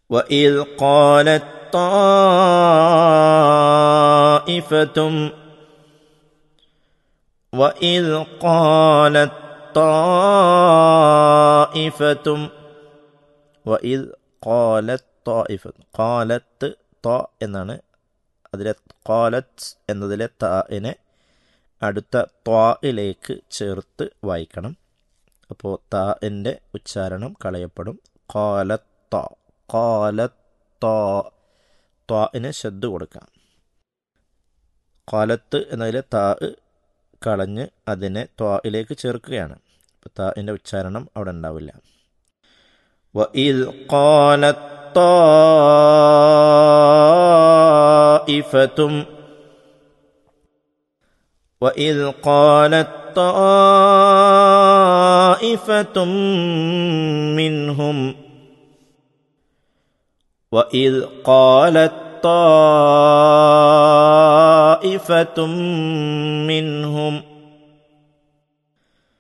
وإذ قالت طائفة وإذ قالت طائفة وإذ قالت طائفة قالت ത എന്നാണ് അതിലെ കാലത്ത് എന്നതിലെ താഇനെ അടുത്ത ത്വായിലേക്ക് ചേർത്ത് വായിക്കണം അപ്പോൾ താഇൻ്റെ ഉച്ചാരണം കളയപ്പെടും കാലത്ത കാലത്ത ത്വാഇന് ശബ്ദ കൊടുക്കാം കാലത്ത് എന്നതിലെ താ കളഞ്ഞ് അതിനെ ത്വായിലേക്ക് ചേർക്കുകയാണ് അപ്പോൾ താഇൻ്റെ ഉച്ചാരണം അവിടെ ഉണ്ടാവില്ല وإذ قالت طائفة وإذ قالت طائفة منهم وإذ قالت طائفة منهم